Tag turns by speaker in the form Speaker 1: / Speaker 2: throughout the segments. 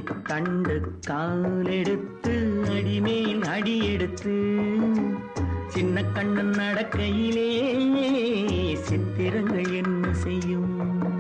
Speaker 1: தண்டு காலெடுத்து அடிமேல் அடியெடுத்து சின்ன கண்ணன் நடக்கையிலே சித்திரங்கள் என்ன செய்யும்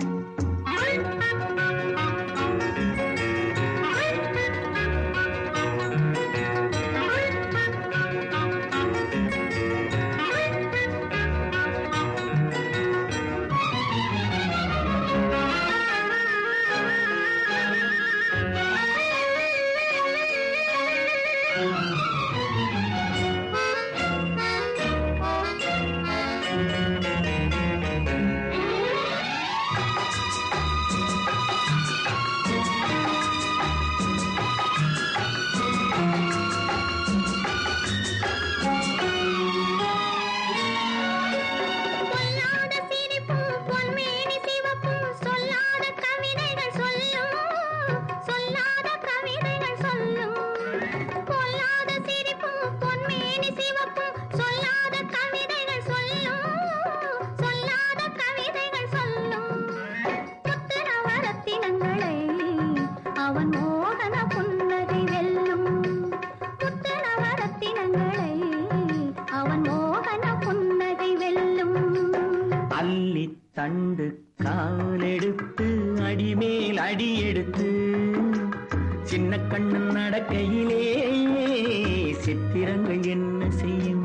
Speaker 2: பொல்லாத சிரிப்பும் பொன்மேனி சிவப்பும் சொல்லாத கவிதைகள் சொல்லும் சொல்லாத கவிதைகள் சொல்லும் பொல்லாத சிரிப்பும் பொன்மேனி சிவப்பும் சொல்லாத கவிதைகள் சொல்லும் சொல்லாத கவிதைகள் சொல்லும் புத்திரவரத்தினங்களை அவன் மோகன புன்னகை வெல்லும் புத்திரவரத்தினங்களை அவன் மோகன புன்னகை வெல்லும்
Speaker 1: அள்ளி தண்டு காலெடுத்து அடிமேல் அடியெடுத்து சின்ன கண்ணன் நடக்கையிலே சித்திரங்கள் என்ன செய்யும்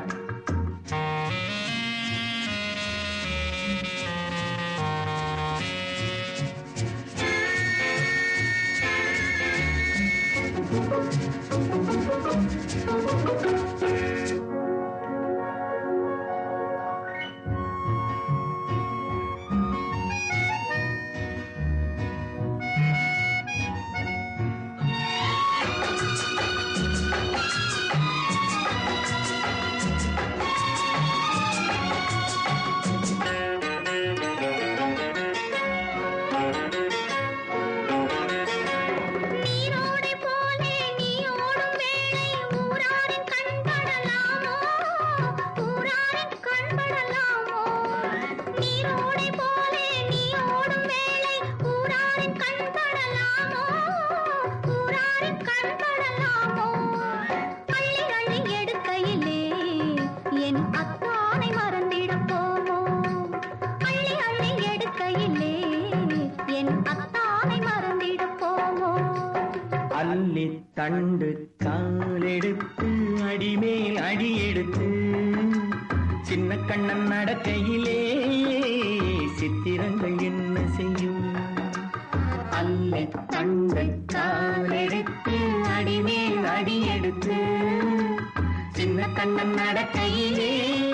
Speaker 2: நீரோடை போலே நீ ஓடும் வேளை ஊராரின் கண்படலாமோ ஊராரின் கண்படலாமோ நீரோடை போலே நீ ஓடும் வேளை ஊராரின் கண்படலாமோ ஊராரின் கண்படலாமோ அள்ளி அள்ளி எடுக்கையிலே என் அத்தானை மறந்திடப் போமோ அள்ளி அள்ளி எடுக்கையிலே என் அத்தானை மறந்திடப் போமோ
Speaker 1: அள்ளி தண்டு காலெடுத்து அடிமேல் அடியெடுத்து சின்ன கண்ணன் நடக்கையிலே சித்திரங்கள் என்ன செய்யும் அள்ளி தண்டு காலெடுத்து அடிமேல் அடியெடுத்து சின்ன கண்ணன் நடக்கையிலே